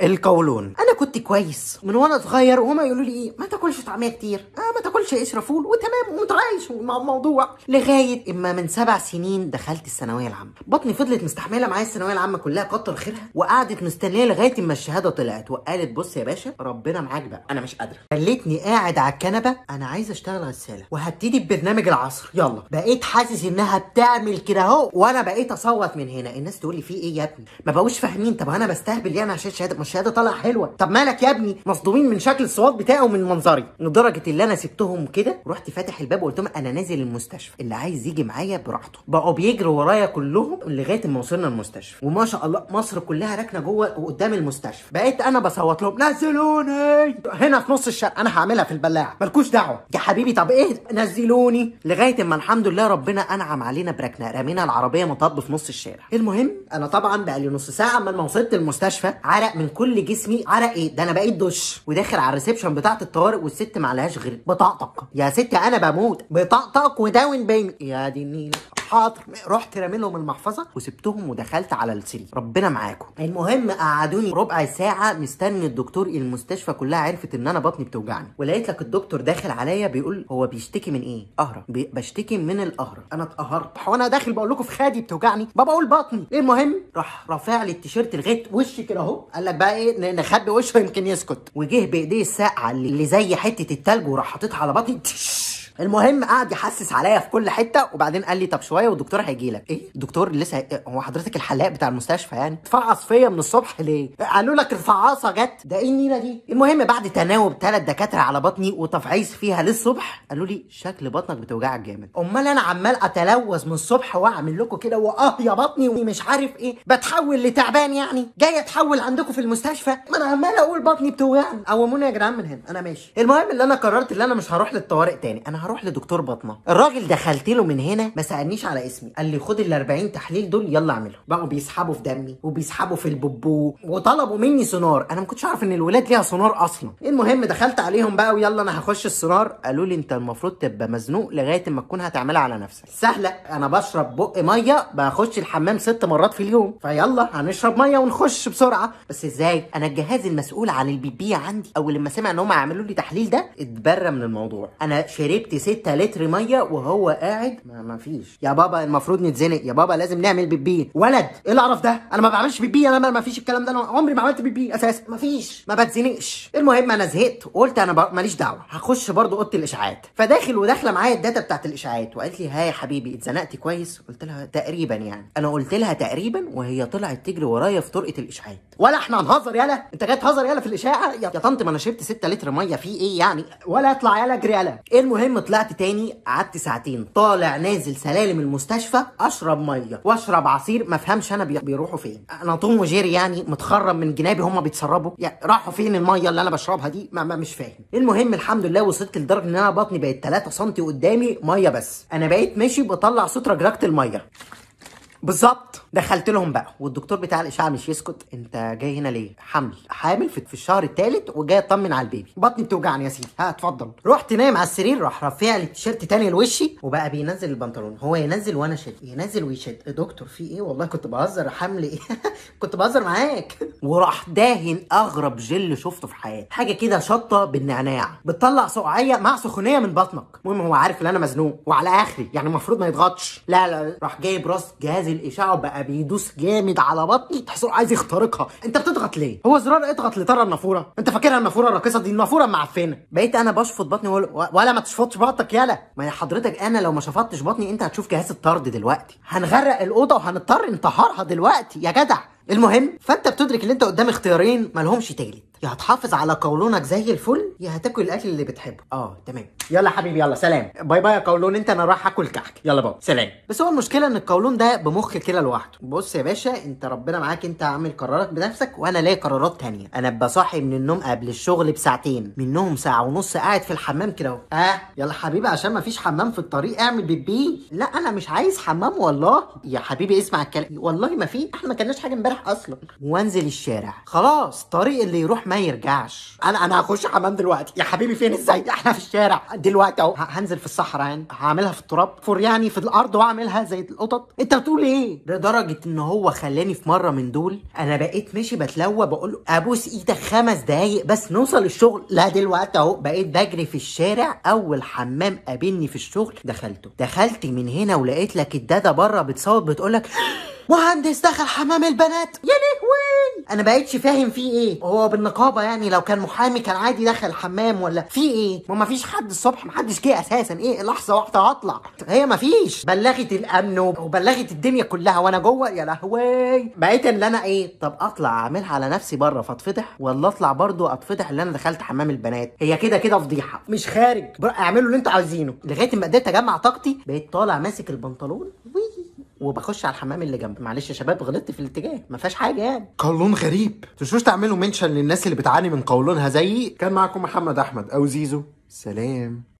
القولون انا كنت كويس من وانا صغير وهما يقولوا لي ايه ما تاكلش طعميه كتير اه ما تاكلش قشره فول وتمام ومتعايش مع الموضوع لغايه اما من سبع سنين دخلت الثانويه العامه بطني فضلت مستحمله معايا الثانويه العامه كلها كتر خيرها وقعدت مستنيه لغايه اما الشهاده طلعت وقالت بص يا باشا ربنا معاك بقى انا مش قادره خليتني قاعد على الكنبه انا عايز اشتغل غساله وهبتدي ببرنامج العصر يلا بقيت حاسس انها بتعمل كده اهو وانا بقيت اصوت من هنا الناس تقول لي في ايه يا ابني ما بقوش فاهمين طب انا بستهبل يعني عشان الشهاده ما الشهاده طالعه حلوه طب مالك يا ابني مصدومين من شكل الصوت بتاعي ومن منظري لدرجه اللي انا سبتهم كده رحت فاتح الباب وقلت لهم انا نازل المستشفى اللي عايز يجي معايا براحته بقوا بيجروا ورايا كلهم لغايه ما وصلنا المستشفى وما شاء الله مصر كلها راكنه جوه وقدام المستشفى بقيت انا بصوت لهم نزلوني هنا في نص الشارع انا هعملها في البلاعه مالكوش دعوه يا حبيبي طب ايه نزلوني لغايه ما الحمد لله ربنا انعم علينا بركنه رمينا العربيه مطب في نص الشارع المهم انا طبعا بقى لي نص ساعه اما ما وصلت المستشفى عرق من كل جسمي عرق ايه ده انا بقيت دش وداخل على الريسبشن بتاعه الطوارئ والست ما عليهاش غير بطقطق يا ستي انا بموت بطقطق وداون بين يا دي النيل حاضر رحت رامي لهم المحفظه وسبتهم ودخلت على السرير ربنا معاكم المهم قعدوني ربع ساعه مستني الدكتور المستشفى كلها عرفت ان انا بطني بتوجعني ولقيت لك الدكتور داخل عليا بيقول هو بيشتكي من ايه قهره بي- بشتكي من القهره انا اتقهرت وانا داخل بقول لكم في خادي بتوجعني بقول بطني المهم راح رافع لي التيشيرت لغايه وشي كده اهو قال لك بقى ايه ن- نخبي وشه يمكن يسكت وجه بايديه الساقعه اللي اللي زي حته التلج وراح حاططها على بطني تش. المهم قعد يحسس عليا في كل حته وبعدين قال لي طب شويه والدكتور هيجي لك ايه الدكتور لسه هي... هو حضرتك الحلاق بتاع المستشفى يعني تفعص فيا من الصبح ليه قالوا لك الفعاصه جت ده ايه النيله دي المهم بعد تناوب ثلاث دكاتره على بطني وتفعيص فيها للصبح قالوا لي شكل بطنك بتوجعك جامد امال انا عمال اتلوث من الصبح واعمل لكم كده واه يا بطني ومش عارف ايه بتحول لتعبان يعني جاي اتحول عندكم في المستشفى ما انا عمال اقول بطني بتوجعني قوموني يا جدعان من هنا انا ماشي المهم اللي انا قررت اللي انا مش هروح للطوارئ تاني انا هروح لدكتور بطنه الراجل دخلت له من هنا ما سالنيش على اسمي قال لي خد ال 40 تحليل دول يلا اعملهم بقوا بيسحبوا في دمي وبيسحبوا في البوبو وطلبوا مني سونار انا ما كنتش عارف ان الولاد ليها سونار اصلا المهم دخلت عليهم بقى ويلا انا هخش السونار قالوا لي انت المفروض تبقى مزنوق لغايه اما تكون هتعملها على نفسك سهله انا بشرب بق ميه بخش الحمام ست مرات في اليوم فيلا هنشرب ميه ونخش بسرعه بس ازاي انا الجهاز المسؤول عن البيبي عندي اول لما سمع ان هم هيعملوا لي تحليل ده اتبرى من الموضوع انا شربت 6 لتر ميه وهو قاعد ما, ما فيش يا بابا المفروض نتزنق يا بابا لازم نعمل بيبي ولد ايه القرف ده انا ما بعملش بيبي انا ما- ما فيش الكلام ده انا عمري ما عملت بيبي اساسا ما فيش ما بتزنقش المهم انا زهقت وقلت انا ب- ماليش دعوه هخش برضو اوضه الاشاعات فداخل وداخله معايا الداتا بتاعت الاشاعات وقالت لي ها يا حبيبي اتزنقتي كويس قلت لها تقريبا يعني انا قلت لها تقريبا وهي طلعت تجري ورايا في طرقه الاشاعات ولا احنا هنهزر يالا انت جاي تهزر يالا في الاشاعه يا يا طنط ما انا شربت 6 لتر ميه في ايه يعني ولا اطلع يالا اجري يالا المهم طلعت تاني قعدت ساعتين طالع نازل سلالم المستشفى اشرب ميه واشرب عصير ما افهمش انا بي- بيروحوا فين انا توم وجيري يعني متخرم من جنابي هم بيتسربوا يعني راحوا فين الميه اللي انا بشربها دي ما, ما مش فاهم المهم الحمد لله وصلت لدرجه ان انا بطني بقت 3 سم قدامي ميه بس انا بقيت ماشي بطلع صوت رجرجه الميه بالظبط دخلت لهم بقى والدكتور بتاع الاشعه مش يسكت انت جاي هنا ليه حمل حامل في, في الشهر الثالث وجاي اطمن على البيبي بطني بتوجعني يا سيدي ها اتفضل رحت نايم على السرير راح رافع لي التيشيرت تاني لوشي وبقى بينزل البنطلون هو ينزل وانا شد ينزل ويشد يا دكتور في ايه والله كنت بهزر حمل ايه كنت بهزر معاك وراح داهن اغرب جل شفته في حياتي حاجه كده شطه بالنعناع بتطلع سقعيه مع سخونيه من بطنك المهم هو عارف ان انا مزنوق وعلى اخري يعني المفروض ما يضغطش لا لا راح جايب راس جهاز الاشعه وبقى بيدوس جامد على بطني تحسه عايز يخترقها انت بتضغط ليه هو زرار اضغط لترى النافوره انت فاكرها النافوره الراقصه دي النافوره معفنه بقيت انا بشفط بطني ولا, ولا ما تشفطش بطنك يالا ما هي حضرتك انا لو ما شفطتش بطني انت هتشوف جهاز الطرد دلوقتي هنغرق الاوضه وهنضطر نطهرها دلوقتي يا جدع المهم فانت بتدرك ان انت قدام اختيارين مالهمش تالت يا هتحافظ على قولونك زي الفل يا هتاكل الاكل اللي بتحبه اه تمام يلا يا حبيبي يلا سلام باي باي يا قولون انت انا رايح اكل كحك يلا بابا سلام بس هو المشكله ان القولون ده بمخ كده لوحده بص يا باشا انت ربنا معاك انت عامل قرارات بنفسك وانا ليا قرارات تانية انا ابقى صاحي من النوم قبل الشغل بساعتين منهم ساعه ونص قاعد في الحمام كده اهو اه يلا حبيبي عشان ما فيش حمام في الطريق اعمل بيبي لا انا مش عايز حمام والله يا حبيبي اسمع الكلام والله ما في احنا ما كناش حاجه امبارح اصلا وانزل الشارع خلاص طريق اللي يروح ما يرجعش انا انا هخش حمام دلوقتي يا حبيبي فين ازاي احنا في الشارع دلوقتي اهو ه- هنزل في الصحراء يعني هعملها في التراب فور يعني في الارض واعملها زي القطط انت بتقول ايه لدرجه ان هو خلاني في مره من دول انا بقيت ماشي بتلوى بقول له ابوس ايدك خمس دقايق بس نوصل الشغل لا دلوقتي اهو بقيت بجري في الشارع اول حمام قابلني في الشغل دخلته دخلت من هنا ولقيت لك الداده بره بتصوت بتقولك مهندس دخل حمام البنات يا لهوي انا بقيتش فاهم في ايه هو بالنقابه يعني لو كان محامي كان عادي دخل الحمام ولا في ايه ما مفيش حد الصبح محدش جه اساسا ايه لحظه واحده هطلع هي مفيش بلغت الامن وبلغت الدنيا كلها وانا جوه يا لهوي بقيت ان انا ايه طب اطلع اعملها على نفسي بره فاتفضح ولا اطلع برضو اتفضح اللي انا دخلت حمام البنات هي كده كده فضيحه مش خارج بر- اعملوا اللي انتوا عايزينه لغايه ما قدرت اجمع طاقتي بقيت طالع ماسك البنطلون وي وبخش على الحمام اللي جنبي معلش يا شباب غلطت في الاتجاه ما فيهاش حاجه يعني قولون غريب تنسوش تعملوا منشن للناس اللي بتعاني من قولونها زيي كان معكم محمد احمد او زيزو سلام